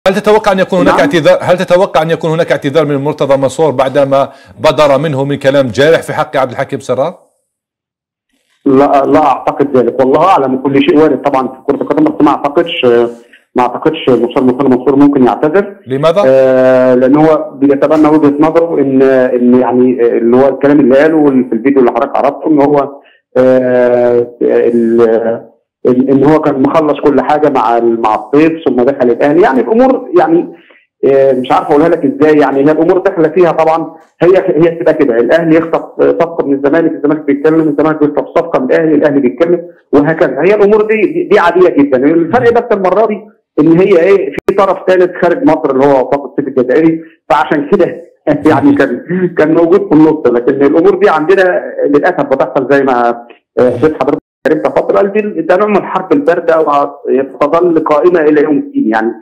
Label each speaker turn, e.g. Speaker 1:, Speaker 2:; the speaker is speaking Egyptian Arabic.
Speaker 1: هل تتوقع ان يكون هناك
Speaker 2: نعم.
Speaker 1: اعتذار هل تتوقع ان يكون هناك اعتذار من مرتضى منصور بعدما بدر منه من كلام جارح في حق عبد الحكيم سرار؟
Speaker 2: لا لا اعتقد ذلك والله اعلم كل شيء وارد طبعا في كره القدم بس ما اعتقدش ما اعتقدش المستشار مرتضى منصور ممكن يعتذر
Speaker 1: لماذا؟
Speaker 2: آه لان هو بيتبنى وجهه نظره ان ان يعني اللي هو الكلام اللي قاله في الفيديو اللي حضرتك عرضته ان هو آه ال- ال- ان هو كان مخلص كل حاجه مع ال- مع الصيف ثم دخل الاهلي يعني الامور يعني آه، مش عارف اقولها لك ازاي يعني هي الامور داخله فيها طبعا هي هي بتبقى كده الاهلي يخطف صفقه من الزمالك الزمالك بيتكلم الزمالك بيخطف صفقه من الاهلي الاهلي بيتكلم وهكذا هي الامور دي دي, دي عاديه جدا الفرق بس المره دي ان هي ايه في طرف ثالث خارج مصر اللي هو وفاق السيف الجزائري فعشان كده يعني كان كان موجود في النص لكن الامور دي عندنا للاسف بتحصل زي ما آه، سيد حضرتك كريم تفضل قال دي ده نوع من الحرب البارده وستظل قائمه الى يوم الدين يعني